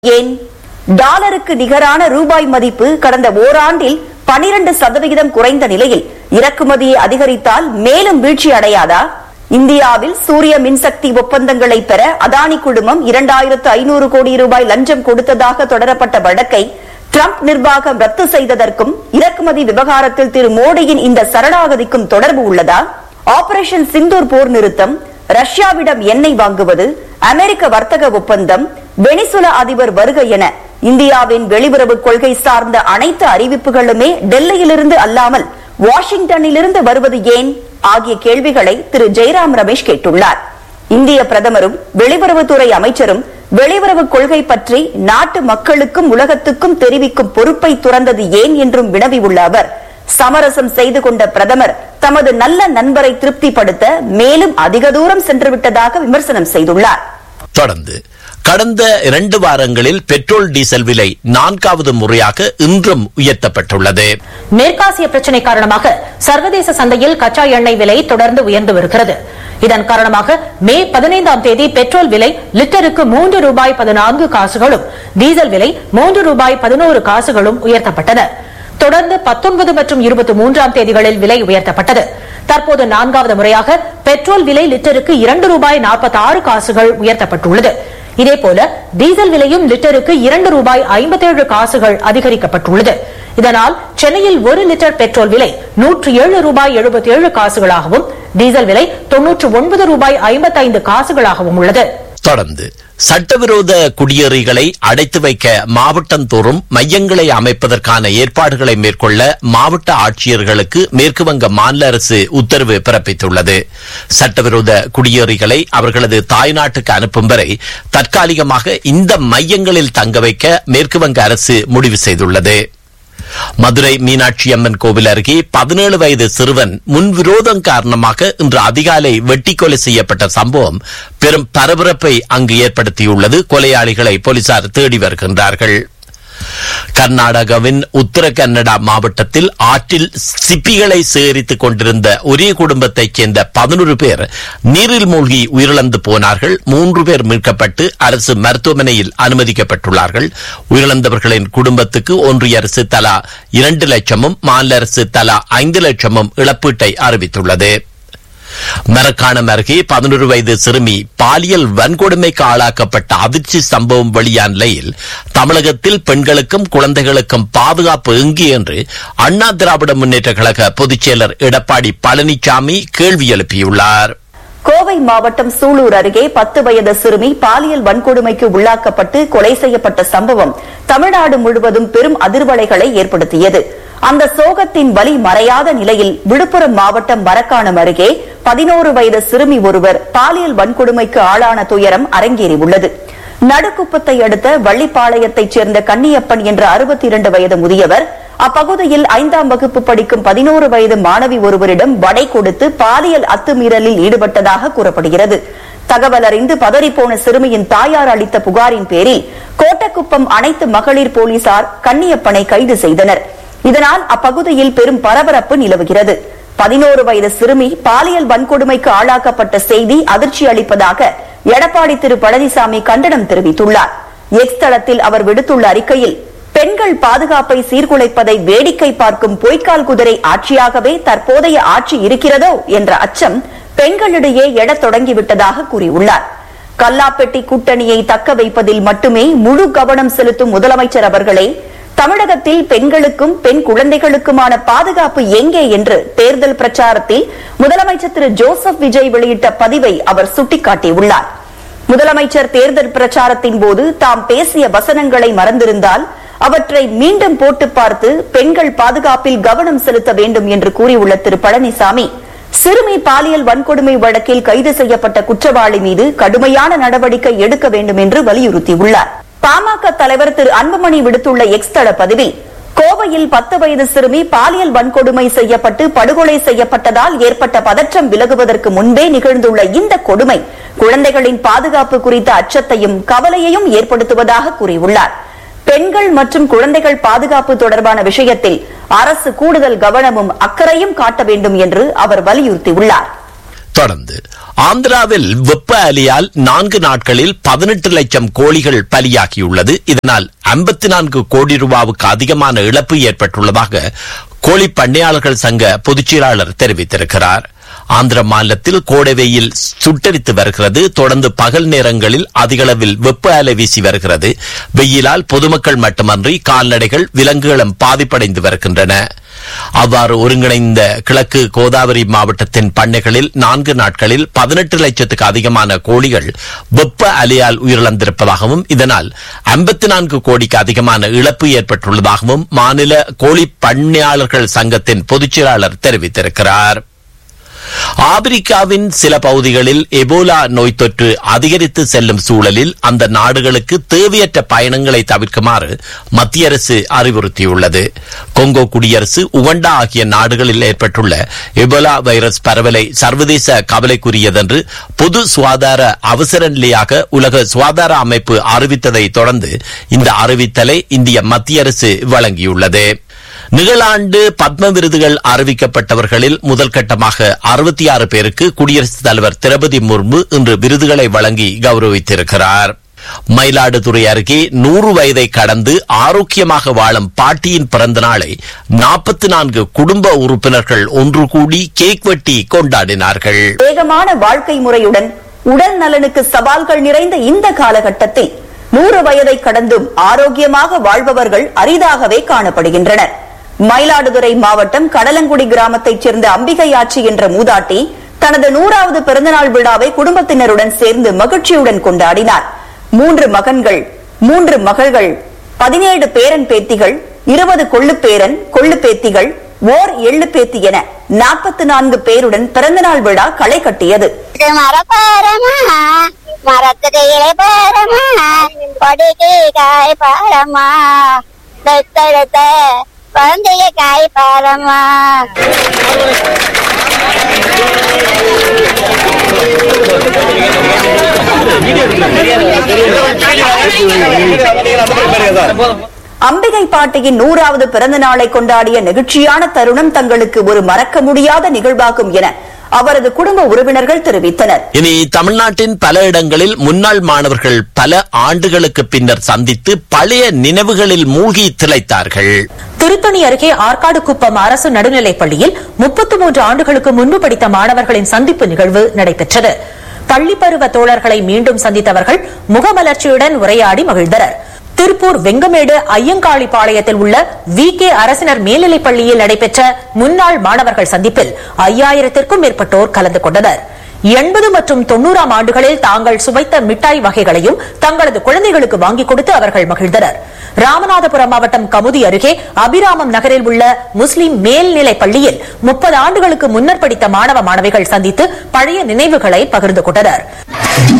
ஏன் டாலருக்கு நிகரான ரூபாய் மதிப்பு கடந்த ஓராண்டில் 12% சதவிகிதம் குறைந்த நிலையில் இறக்குமதியை அதிகரித்தால் மேலும் வீழ்ச்சி அடையாதா இந்தியாவில் சூரிய மின்சக்தி ஒப்பந்தங்களை பெற அதானி குழுமம் இரண்டாயிரத்து ஐநூறு கோடி ரூபாய் லஞ்சம் கொடுத்ததாக தொடரப்பட்ட வழக்கை ட்ரம்ப் நிர்வாகம் ரத்து செய்ததற்கும் இறக்குமதி விவகாரத்தில் திரு மோடியின் இந்த சரணாகதிக்கும் தொடர்பு உள்ளதா ஆபரேஷன் சிந்தூர் போர் நிறுத்தம் ரஷ்யாவிடம் எண்ணெய் வாங்குவது அமெரிக்க வர்த்தக ஒப்பந்தம் வெனிசுலா அதிபர் வருகை என இந்தியாவின் வெளியுறவு கொள்கை சார்ந்த அனைத்து அறிவிப்புகளுமே டெல்லியிலிருந்து அல்லாமல் வாஷிங்டனிலிருந்து வருவது ஏன் ஆகிய கேள்விகளை திரு ஜெயராம் ரமேஷ் கேட்டுள்ளார் இந்திய பிரதமரும் வெளியுறவுத்துறை அமைச்சரும் வெளியுறவு கொள்கை பற்றி நாட்டு மக்களுக்கும் உலகத்துக்கும் தெரிவிக்கும் பொறுப்பை துறந்தது ஏன் என்றும் வினவியுள்ள அவர் சமரசம் செய்து கொண்ட பிரதமர் தமது நல்ல நண்பரை திருப்திப்படுத்த மேலும் அதிக தூரம் சென்றுவிட்டதாக விமர்சனம் செய்துள்ளார் தொடர்ந்து கடந்த இரண்டு வாரங்களில் பெட்ரோல் டீசல் விலை நான்காவது முறையாக இன்றும் உயர்த்தப்பட்டுள்ளது மேற்காசிய பிரச்சினை காரணமாக சர்வதேச சந்தையில் கச்சா எண்ணெய் விலை தொடர்ந்து உயர்ந்து வருகிறது இதன் காரணமாக மே பதினைந்தாம் தேதி பெட்ரோல் விலை லிட்டருக்கு மூன்று ரூபாய் பதினான்கு காசுகளும் டீசல் விலை மூன்று ரூபாய் பதினோரு காசுகளும் உயர்த்தப்பட்டன தொடர்ந்து பத்தொன்பது மற்றும் இருபத்தி மூன்றாம் தேதிகளில் விலை உயர்த்தப்பட்டது தற்போது நான்காவது முறையாக பெட்ரோல் விலை லிட்டருக்கு இரண்டு ரூபாய் நாற்பத்தி ஆறு காசுகள் உயர்த்தப்பட்டுள்ளது இதேபோல டீசல் விலையும் லிட்டருக்கு இரண்டு ரூபாய் ஐம்பத்தேழு காசுகள் அதிகரிக்கப்பட்டுள்ளது இதனால் சென்னையில் ஒரு லிட்டர் பெட்ரோல் விலை நூற்று ஏழு ரூபாய் எழுபத்தி ஏழு காசுகளாகவும் டீசல் விலை தொன்னூற்று ஒன்பது ரூபாய் ஐம்பத்தைந்து காசுகளாகவும் உள்ளது தொடர்ந்து சட்டவிரோத குடியேறிகளை அடைத்து வைக்க மாவட்டந்தோறும் மையங்களை அமைப்பதற்கான ஏற்பாடுகளை மேற்கொள்ள மாவட்ட ஆட்சியர்களுக்கு மேற்குவங்க மாநில அரசு உத்தரவு பிறப்பித்துள்ளது சட்டவிரோத குடியேறிகளை அவர்களது தாய்நாட்டுக்கு அனுப்பும் வரை தற்காலிகமாக இந்த மையங்களில் தங்க வைக்க மேற்குவங்க அரசு முடிவு செய்துள்ளது மதுரை மீனாட்சி அம்மன் கோவில் அருகே பதினேழு வயது சிறுவன் முன்விரோதம் காரணமாக இன்று அதிகாலை வெட்டி கொலை செய்யப்பட்ட சம்பவம் பெரும் பரபரப்பை அங்கு ஏற்படுத்தியுள்ளது கொலையாளிகளை போலீசார் தேடி வருகின்றார்கள் கர்நாடகாவின் உத்தர கன்னடா மாவட்டத்தில் ஆற்றில் சிப்பிகளை சேகரித்துக் கொண்டிருந்த ஒரே குடும்பத்தைச் சேர்ந்த பதினொரு பேர் நீரில் மூழ்கி உயிரிழந்து போனார்கள் மூன்று பேர் மீட்கப்பட்டு அரசு மருத்துவமனையில் அனுமதிக்கப்பட்டுள்ளார்கள் உயிரிழந்தவர்களின் குடும்பத்துக்கு ஒன்றிய அரசு தலா இரண்டு லட்சமும் மாநில அரசு தலா ஐந்து லட்சமும் இழப்பீட்டை அறிவித்துள்ளது மரக்காணம் அருகே பதினொரு வயது சிறுமி பாலியல் வன்கொடுமைக்கு ஆளாக்கப்பட்ட அதிர்ச்சி சம்பவம் வெளியான நிலையில் தமிழகத்தில் பெண்களுக்கும் குழந்தைகளுக்கும் பாதுகாப்பு எங்கே என்று அண்ணா திராவிட முன்னேற்ற கழக பொதுச் செயலர் எடப்பாடி பழனிசாமி கேள்வி எழுப்பியுள்ளார் கோவை மாவட்டம் சூலூர் அருகே பத்து வயது சிறுமி பாலியல் வன்கொடுமைக்கு உள்ளாக்கப்பட்டு கொலை செய்யப்பட்ட சம்பவம் தமிழ்நாடு முழுவதும் பெரும் அதிர்வலைகளை ஏற்படுத்தியது அந்த சோகத்தின் வலி மறையாத நிலையில் விழுப்புரம் மாவட்டம் மரக்காணம் அருகே பதினோரு வயது சிறுமி ஒருவர் பாலியல் வன்கொடுமைக்கு ஆளான துயரம் அரங்கேறியுள்ளது நடுக்குப்பத்தை அடுத்த வள்ளிப்பாளையத்தைச் சேர்ந்த கன்னியப்பன் என்ற அறுபத்தி இரண்டு வயது முதியவர் அப்பகுதியில் ஐந்தாம் வகுப்பு படிக்கும் பதினோரு வயது மாணவி ஒருவரிடம் வடை கொடுத்து பாலியல் அத்துமீறலில் ஈடுபட்டதாக கூறப்படுகிறது தகவல் அறிந்து பதறிப்போன சிறுமியின் தாயார் அளித்த புகாரின் பேரில் கோட்டக்குப்பம் அனைத்து மகளிர் போலீசார் கன்னியப்பனை கைது செய்தனர் இதனால் அப்பகுதியில் பெரும் பரபரப்பு நிலவுகிறது பதினோரு வயது சிறுமி பாலியல் வன்கொடுமைக்கு ஆளாக்கப்பட்ட செய்தி அதிர்ச்சி அளிப்பதாக எடப்பாடி திரு பழனிசாமி கண்டனம் தெரிவித்துள்ளார் எக்ஸ் தளத்தில் அவர் விடுத்துள்ள அறிக்கையில் பெண்கள் பாதுகாப்பை சீர்குலைப்பதை வேடிக்கை பார்க்கும் பொய்க்கால் குதிரை ஆட்சியாகவே தற்போதைய ஆட்சி இருக்கிறதோ என்ற அச்சம் பெண்களிடையே எழத் தொடங்கிவிட்டதாக கூறியுள்ளார் கல்லாப்பெட்டி கூட்டணியை தக்க வைப்பதில் மட்டுமே முழு கவனம் செலுத்தும் முதலமைச்சர் அவர்களே தமிழகத்தில் பெண்களுக்கும் பெண் குழந்தைகளுக்குமான பாதுகாப்பு எங்கே என்று தேர்தல் பிரச்சாரத்தில் முதலமைச்சர் திரு ஜோசப் விஜய் வெளியிட்ட பதிவை அவர் சுட்டிக்காட்டியுள்ளார் முதலமைச்சர் தேர்தல் பிரச்சாரத்தின் போது தாம் பேசிய வசனங்களை மறந்திருந்தால் அவற்றை மீண்டும் போட்டு பார்த்து பெண்கள் பாதுகாப்பில் கவனம் செலுத்த வேண்டும் என்று கூறியுள்ள திரு பழனிசாமி சிறுமி பாலியல் வன்கொடுமை வழக்கில் கைது செய்யப்பட்ட குற்றவாளி மீது கடுமையான நடவடிக்கை எடுக்க வேண்டும் என்று வலியுறுத்தியுள்ளார் பாமக தலைவர் திரு அன்புமணி விடுத்துள்ள எக்ஸ் தள பதிவில் கோவையில் பத்து வயது சிறுமி பாலியல் வன்கொடுமை செய்யப்பட்டு படுகொலை செய்யப்பட்டதால் ஏற்பட்ட பதற்றம் விலகுவதற்கு முன்பே நிகழ்ந்துள்ள இந்த கொடுமை குழந்தைகளின் பாதுகாப்பு குறித்த அச்சத்தையும் கவலையையும் ஏற்படுத்துவதாக கூறியுள்ளார் பெண்கள் மற்றும் குழந்தைகள் பாதுகாப்பு தொடர்பான விஷயத்தில் அரசு கூடுதல் கவனமும் அக்கறையும் காட்ட வேண்டும் என்று அவர் வலியுறுத்தியுள்ளார் தொடர்ந்து ஆந்திராவில் வெப்ப அலையால் நான்கு நாட்களில் பதினெட்டு லட்சம் கோழிகள் பலியாகியுள்ளது இதனால் ஐம்பத்தி நான்கு கோடி ரூபாவுக்கு அதிகமான இழப்பு ஏற்பட்டுள்ளதாக கோழி பண்ணையாளர்கள் சங்க பொதுச்செயலாளர் தெரிவித்திருக்கிறார் ஆந்திர மாநிலத்தில் கோடை வெயில் சுட்டரித்து வருகிறது தொடர்ந்து பகல் நேரங்களில் அதிகளவில் வெப்ப அலை வீசி வருகிறது வெயிலால் பொதுமக்கள் மட்டுமன்றி கால்நடைகள் விலங்குகளும் பாதிப்படைந்து வருகின்றன அவ்வாறு ஒருங்கிணைந்த கிழக்கு கோதாவரி மாவட்டத்தின் பண்ணைகளில் நான்கு நாட்களில் பதினெட்டு லட்சத்துக்கு அதிகமான கோழிகள் வெப்ப அலையால் உயிரிழந்திருப்பதாகவும் இதனால் ஐம்பத்தி நான்கு கோடிக்கு அதிகமான இழப்பு ஏற்பட்டுள்ளதாகவும் மாநில கோழி பண்ணையாளர்கள் சங்கத்தின் பொதுச்செயலாளர் தெரிவித்திருக்கிறார் ஆப்பிரிக்காவின் சில பகுதிகளில் எபோலா நோய் தொற்று அதிகரித்து செல்லும் சூழலில் அந்த நாடுகளுக்கு தேவையற்ற பயணங்களை தவிர்க்குமாறு மத்திய அரசு அறிவுறுத்தியுள்ளது கொங்கோ குடியரசு உகண்டா ஆகிய நாடுகளில் ஏற்பட்டுள்ள எபோலா வைரஸ் பரவலை சர்வதேச கவலைக்குரியதென்று பொது சுகாதார அவசர நிலையாக உலக சுகாதார அமைப்பு அறிவித்ததை தொடர்ந்து இந்த அறிவித்தலை இந்திய மத்திய அரசு வழங்கியுள்ளது நிகழாண்டு பத்ம விருதுகள் அறிவிக்கப்பட்டவர்களில் முதல் கட்டமாக அறுபத்தி ஆறு பேருக்கு குடியரசுத் தலைவர் திரௌபதி முர்மு இன்று விருதுகளை வழங்கி கௌரவித்திருக்கிறார் மயிலாடுதுறை அருகே நூறு வயதை கடந்து ஆரோக்கியமாக வாழும் பாட்டியின் பிறந்த நாளை நாற்பத்தி நான்கு குடும்ப உறுப்பினர்கள் ஒன்று கூடி கேக் வெட்டி கொண்டாடினார்கள் வேகமான வாழ்க்கை முறையுடன் உடல் நலனுக்கு சவால்கள் நிறைந்த இந்த காலகட்டத்தில் நூறு வயதை கடந்தும் ஆரோக்கியமாக வாழ்பவர்கள் அரிதாகவே காணப்படுகின்றனர் மயிலாடுதுறை மாவட்டம் கடலங்குடி கிராமத்தைச் சேர்ந்த அம்பிகையாச்சி என்ற மூதாட்டி தனது நூறாவது பிறந்தநாள் விழாவை குடும்பத்தினருடன் சேர்ந்து மகிழ்ச்சியுடன் கொண்டாடினார் மூன்று மகன்கள் மூன்று மகள்கள் பதினேழு பேரன் பேத்திகள் இருபது கொள்ளு பேரன் கொள்ளு பேத்திகள் ஓர் எள்ளு பேத்தி என நாற்பத்தி நான்கு பேருடன் பிறந்தநாள் விழா களை கட்டியது இது மரப்பாரமா மரத்துக்கு இலை பாரமா கொடிக்கு காய் பாரமா பெத்தெடுத்த குழந்தைய காய் பாரமா அம்பிகை பாட்டியின் நூறாவது பிறந்த நாளை கொண்டாடிய நெகிழ்ச்சியான தருணம் தங்களுக்கு ஒரு மறக்க முடியாத நிகழ்வாகும் என அவரது குடும்ப உறவினர்கள் தெரிவித்தனர் இனி தமிழ்நாட்டின் பல இடங்களில் முன்னாள் மாணவர்கள் பல ஆண்டுகளுக்கு பின்னர் சந்தித்து பழைய நினைவுகளில் மூழ்கி திளைத்தார்கள் திருத்தணி அருகே ஆற்காடு குப்பம் அரசு நடுநிலைப் பள்ளியில் முப்பத்து மூன்று ஆண்டுகளுக்கு முன்பு படித்த மாணவர்களின் சந்திப்பு நிகழ்வு நடைபெற்றது பள்ளி பருவ தோழர்களை மீண்டும் சந்தித்தவர்கள் முகமலர்ச்சியுடன் உரையாடி மகிழ்ந்தனர் திருப்பூர் வெங்கமேடு ஐயங்காளிபாளையத்தில் உள்ள வி கே அரசினர் மேல்நிலைப் பள்ளியில் நடைபெற்ற முன்னாள் மாணவர்கள் சந்திப்பில் ஐயாயிரத்திற்கும் மேற்பட்டோர் கலந்து கொண்டனர் எண்பது மற்றும் தொன்னூறாம் ஆண்டுகளில் தாங்கள் சுவைத்த மிட்டாய் வகைகளையும் தங்களது குழந்தைகளுக்கு வாங்கிக் கொடுத்து அவர்கள் மகிழ்ந்தனர் ராமநாதபுரம் மாவட்டம் கமுதி அருகே அபிராமம் நகரில் உள்ள முஸ்லிம் மேல்நிலைப் பள்ளியில் முப்பது ஆண்டுகளுக்கு முன்னர் படித்த மாணவ மாணவிகள் சந்தித்து பழைய நினைவுகளை பகிர்ந்து கொண்டனர்